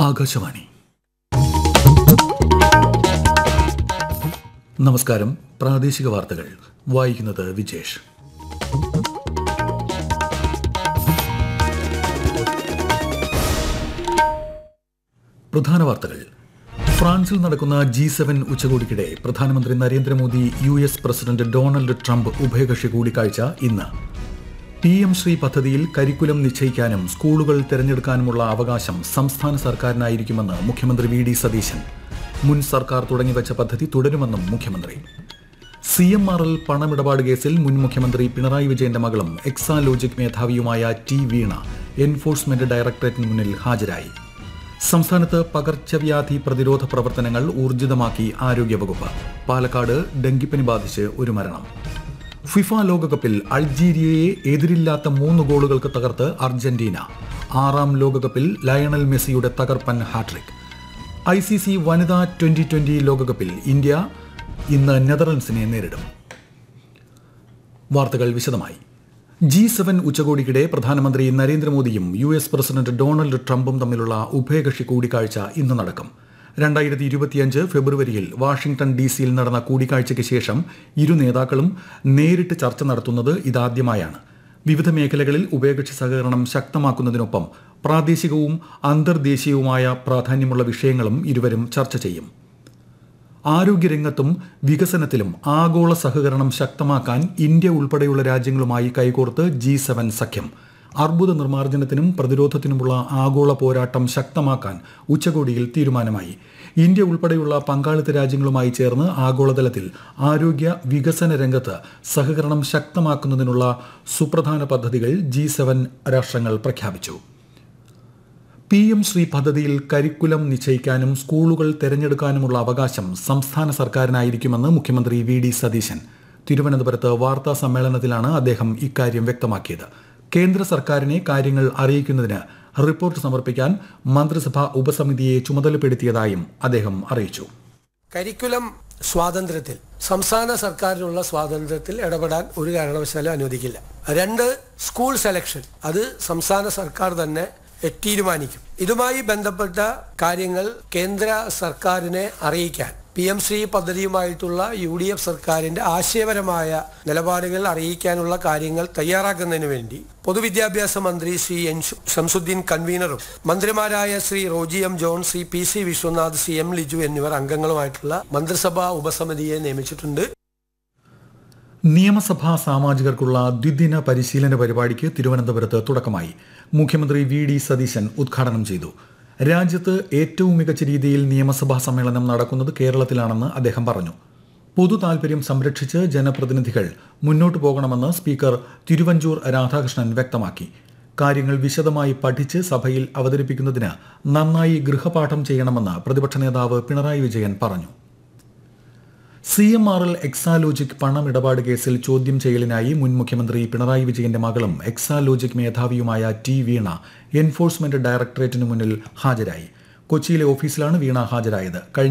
ആകാശവാണി നമസ്കാരം പ്രാദേശിക വാർത്തകൾ വായിക്കുന്നത് വിജേഷ് പ്രധാന വാർത്തകൾ ഫ്രാൻസിൽ നടക്കുന്ന ജി സെവൻ ഉച്ചകോടിക്കിടെ പ്രധാനമന്ത്രി Narendra Modi U S president Donald Trump ഉഭയകക്ഷി കൂടിക്കാഴ്ച ഇന്ന് പി എം ശ്രീ പദ്ധതിയിൽ കരിക്കുലം നിശ്ചയിക്കാനും സ്കൂളുകൾ തിരഞ്ഞെടുക്കാനുമുള്ള അവകാശം സംസ്ഥാന സർക്കാരിനായിരിക്കുമെന്ന് മുഖ്യമന്ത്രി വി ഡി സതീശൻ മുൻ സർക്കാർ തുടങ്ങിവച്ച പദ്ധതി തുടരുമെന്നും മുഖ്യമന്ത്രി സി എം ആർ എൽ പണമിടപാട് കേസിൽ മുൻ മുഖ്യമന്ത്രി പിണറായി വിജയന്റെ മകളും എക്സാലോജിക് മേധാവിയുമായ ടി വീണ എൻഫോഴ്സ്മെന്റ് ഡയറക്ടറേറ്റിന് മുന്നിൽ ഹാജരായി സംസ്ഥാനത്ത് പകർച്ചവ്യാധി പ്രതിരോധ പ്രവർത്തനങ്ങൾ ഊർജിതമാക്കി ആരോഗ്യവകുപ്പ് പാലക്കാട് ഡെങ്കിപ്പനി ബാധിച്ച് ഒരു മരണം ഫിഫ ലോകകപ്പിൽ അൾജീരിയയെ എതിരില്ലാത്ത മൂന്ന് ഗോളുകൾക്ക് തകർത്ത് അർജന്റീന ആറാം ലോകകപ്പിൽ ലയണൽ മെസ്സിയുടെ തകർപ്പൻ ഹാട്രിക് ഐ സി സി വനിതാ ട്വന്റി ട്വന്റി ലോകകപ്പിൽ ഇന്ത്യ ഇന്ന് നെതർലൻഡ്സിനെ നേരിടും വാർത്തകൾ വിശദമായി ജി സെവൻ ഉച്ചകോടിക്കിടെ പ്രധാനമന്ത്രി നരേന്ദ്രമോദിയും യു എസ് പ്രസിഡന്റ് ഡൊണാൾഡ് ട്രംപും തമ്മിലുള്ള ഉഭയകക്ഷി കൂടിക്കാഴ്ച ഇന്ന് നടക്കും രണ്ടായിരത്തി ഇരുപത്തിയഞ്ച് ഫെബ്രുവരിയിൽ വാഷിംഗ്ടൺ ഡി സിയിൽ നടന്ന കൂടിക്കാഴ്ചയ്ക്ക് ശേഷം ഇരു നേതാക്കളും നേരിട്ട് ചർച്ച നടത്തുന്നത് ഇതാദ്യമായാണ് വിവിധ മേഖലകളിൽ ഉഭയകക്ഷി സഹകരണം ശക്തമാക്കുന്നതിനൊപ്പം പ്രാദേശികവും അന്തർദേശീയവുമായ പ്രാധാന്യമുള്ള വിഷയങ്ങളും ഇരുവരും ചർച്ച ചെയ്യും ആരോഗ്യരംഗത്തും വികസനത്തിലും ആഗോള സഹകരണം ശക്തമാക്കാൻ ഇന്ത്യ ഉൾപ്പെടെയുള്ള രാജ്യങ്ങളുമായി കൈകോർത്ത് ജി സെവൻ സഖ്യം അർബുദ നിർമ്മാർജ്ജനത്തിനും പ്രതിരോധത്തിനുമുള്ള ആഗോള പോരാട്ടം ശക്തമാക്കാൻ ഉച്ചകോടിയിൽ തീരുമാനമായി ഇന്ത്യ ഉൾപ്പെടെയുള്ള പങ്കാളിത്ത രാജ്യങ്ങളുമായി ചേർന്ന് ആഗോളതലത്തിൽ ആരോഗ്യ വികസന രംഗത്ത് സഹകരണം ശക്തമാക്കുന്നതിനുള്ള സുപ്രധാന പദ്ധതികൾ ജി സെവൻ രാഷ്ട്രങ്ങൾ പ്രഖ്യാപിച്ചു പി എം ശ്രീ പദ്ധതിയിൽ കരിക്കുലം നിശ്ചയിക്കാനും സ്കൂളുകൾ തെരഞ്ഞെടുക്കാനുമുള്ള അവകാശം സംസ്ഥാന സർക്കാരിനായിരിക്കുമെന്ന് മുഖ്യമന്ത്രി വി ഡി സതീശൻ തിരുവനന്തപുരത്ത് വാർത്താ സമ്മേളനത്തിലാണ് അദ്ദേഹം ഇക്കാര്യം വ്യക്തമാക്കിയത് കേന്ദ്ര സർക്കാരിനെ കാര്യങ്ങൾ അറിയിക്കുന്നതിന് റിപ്പോർട്ട് സമർപ്പിക്കാൻ മന്ത്രിസഭാ ഉപസമിതിയെ ചുമതലപ്പെടുത്തിയതായും അദ്ദേഹം അറിയിച്ചു കരിക്കുലം സ്വാതന്ത്ര്യത്തിൽ സംസ്ഥാന സർക്കാരിനുള്ള സ്വാതന്ത്ര്യത്തിൽ ഇടപെടാൻ ഒരു കാരണവശാലും അനുവദിക്കില്ല രണ്ട് സ്കൂൾ സെലക്ഷൻ അത് സംസ്ഥാന സർക്കാർ തന്നെ തീരുമാനിക്കും ഇതുമായി ബന്ധപ്പെട്ട കാര്യങ്ങൾ കേന്ദ്ര സർക്കാരിനെ അറിയിക്കാൻ പി എം ശ്രീ പദ്ധതിയുമായിട്ടുള്ള യു ഡി എഫ് സർക്കാരിന്റെ ആശയപരമായ നിലപാടുകൾ അറിയിക്കാനുള്ള കാര്യങ്ങൾ തയ്യാറാക്കുന്നതിന് വേണ്ടി പൊതുവിദ്യാഭ്യാസ മന്ത്രി ശ്രീ എൻ ഷംസുദ്ദീൻ കൺവീനറും മന്ത്രിമാരായ Shri Roji M John Shri P C Vishwanath C M Liju എന്നിവർ അംഗങ്ങളുമായിട്ടുള്ള മന്ത്രിസഭാ ഉപസമിതിയെ നിയമിച്ചിട്ടുണ്ട് നിയമസഭാ സാമാജികർക്കുള്ള ദ്വിദിന പരിശീലന പരിപാടിക്ക് തിരുവനന്തപുരത്ത് തുടക്കമായി മുഖ്യമന്ത്രി വി ഡി സതീശൻ ഉദ്ഘാടനം ചെയ്തു രാജ്യത്ത് ഏറ്റവും മികച്ച രീതിയിൽ നിയമസഭാ സമ്മേളനം നടക്കുന്നത് കേരളത്തിലാണെന്ന് അദ്ദേഹം പറഞ്ഞു പൊതു താൽപര്യം സംരക്ഷിച്ച് ജനപ്രതിനിധികൾ മുന്നോട്ടു പോകണമെന്ന് സ്പീക്കർ തിരുവഞ്ചൂർ രാധാകൃഷ്ണൻ വ്യക്തമാക്കി കാര്യങ്ങൾ വിശദമായി പഠിച്ച് സഭയിൽ അവതരിപ്പിക്കുന്നതിന് നന്നായി ഗൃഹപാഠം ചെയ്യണമെന്ന് പ്രതിപക്ഷ നേതാവ് പിണറായി വിജയൻ പറഞ്ഞു C M R L Exalogic പണമിടപാട് കേസിൽ ചോദ്യം ചെയ്യലിനായി മുൻ മുഖ്യമന്ത്രി പിണറായി വിജയന്റെ മകളും എക്സാലോജിക് മേധാവിയുമായ ടി വീണ എൻഫോഴ്സ്മെന്റ് ഡയറക്ടറേറ്റിന് മുന്നിൽ ഹാജരായി കൊച്ചിയിലെ ഓഫീസിലാണ് വീണ ഹാജരായത് കഴിഞ്ഞ